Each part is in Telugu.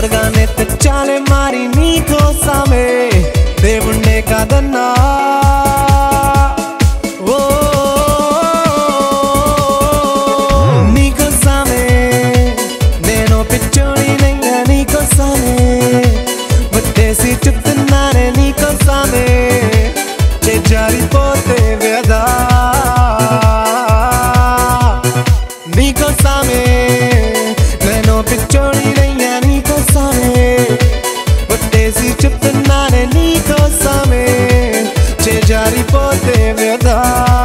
త్వరగానే తెచ్చాలే మరి నీకోసమే దేవుణ్ణే కాదన్నా ఓ నీకోసమే నేను పిచ్చోడినయ్యా నీకోసమే వచ్చేసి చెప్తున్నానే నీకోసమే చేజారిపోతే వ్యధా నీకోసమే నేను పిచ్చోడినయ్యా నీకోసమే వచ్చేసి చెప్తున్నానే నీకోసమే చేజారిపోతే వ్యధా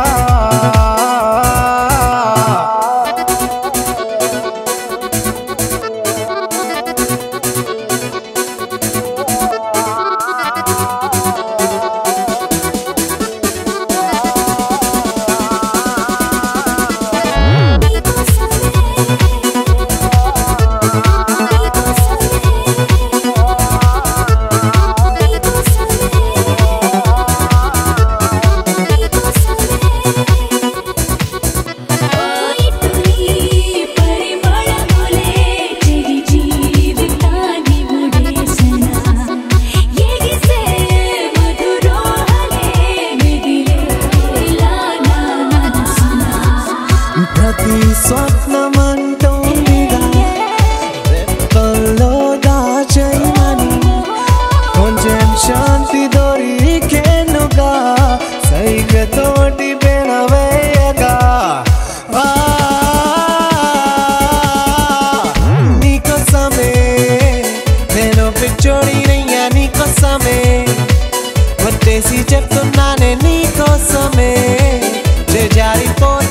ప్రతి స్వప్నమంటోందిగా రెప్పల్లో దాచేయమని కొంచెం శాంతి దొరికేనుగా సైగతోటి బెనవేయగా ఆ, నీకోసమే నేను పిచ్చోడినయ్యా నీకోసమే వచ్చేసి చెప్తున్నానే నీకోసమే జారిపోతే